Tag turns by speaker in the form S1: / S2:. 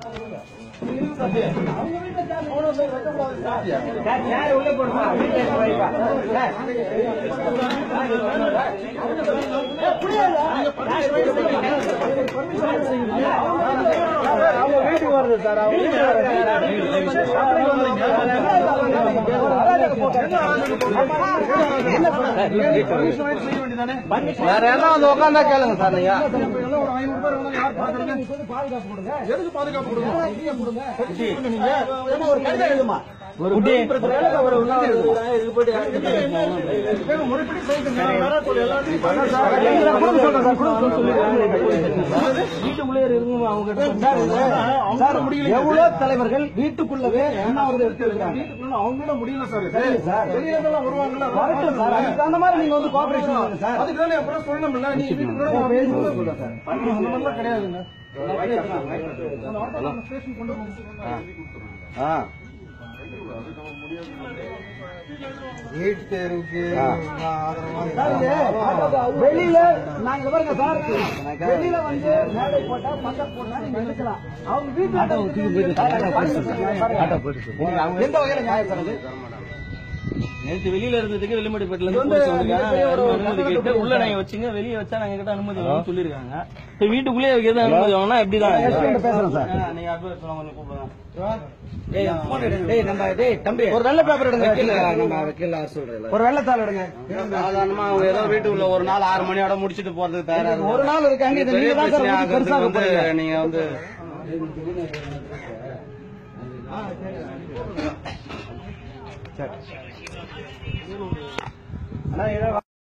S1: வீட்டுக்கு வருது சார் வேற யாரும் வந்து உட்காந்தா கேளுங்க சார் நீங்க
S2: எதுக்கு பாதுகாப்பு கொடுக்கணும்
S1: ஒரு கடிதம் எழுதுமா ஒரு ஒரு வீட்டுக்குள்ளே இருக்குமா அவங்க எவ்வளவு தலைவர்கள் வீட்டுக்குள்ளவே எண்ணாவது எடுத்து இருக்கிறாங்க
S2: அவங்களோட முடியல சார்
S1: சரி சார்.
S2: வெளியேறலாம் வருவாங்களா
S1: வரட்டும் சார் அதுக்கு தகுந்த மாதிரி நீங்க வந்து கோஆபரேஷன் பண்ணுங்க சார்
S2: அதுக்கு தானே அப்புறம் சொல்லணும்ல நீ வீட்டுக்குள்ள
S1: நான் பேசுறது சொல்ல சார்
S2: அந்த மாதிரிலாம் கிடையாதுங்க ஸ்டேஷன் கொண்டு போங்க
S1: ஆ
S3: வீட்டுக்கு
S1: வெளியில நாங்க பாருங்க சார் வெளியில வந்து மேடை போட்டா பக்கத்து போட்டா நீங்க எடுக்கலாம் அவங்க வீட்டுல எந்த வகையில நியாயம் சார் அது
S4: நேற்று வெளியில இருந்ததுக்கு வெளிமடிப்பேட்டில இருந்து போலீஸ் வந்திருக்காங்க அனுமதி கேட்டு உள்ள நாங்க வச்சுங்க வெளிய வச்சா நாங்க கிட்ட அனுமதி வேணும்னு சொல்லிருக்காங்க இப்ப வீட்டுக்குள்ளே வைக்கிறது அனுமதி வாங்கினா எப்படிதான்
S1: எஸ்பி கிட்ட பேசுறேன் சார்
S4: ஆ, நீங்க அட்வைஸ் கொஞ்சம் கூப்பிடுங்க
S1: டேய் நம்ம டேய் தம்பி ஒரு வெள்ளை பேப்பர் எடுங்க நம்ம வக்கீல் சொல்றேன் ஒரு வெள்ளத்தாள் எடுங்க
S4: சாதாரணமா அவங்க ஏதோ வீட்டுக்குள்ள ஒரு நாள் ஆறு மணியோட முடிச்சிட்டு போறதுக்கு தயாரா இருக்காங்க.
S1: ஒரு நாள் இருக்காங்க இதை
S4: பெரிய
S1: நீங்க தான்
S4: பிரச்சனை
S1: சார் பெருசாக
S4: ஆகிறதுக்கு
S1: போறீங்க
S4: வந்து நீங்க வந்து
S1: அண்ணா, இதை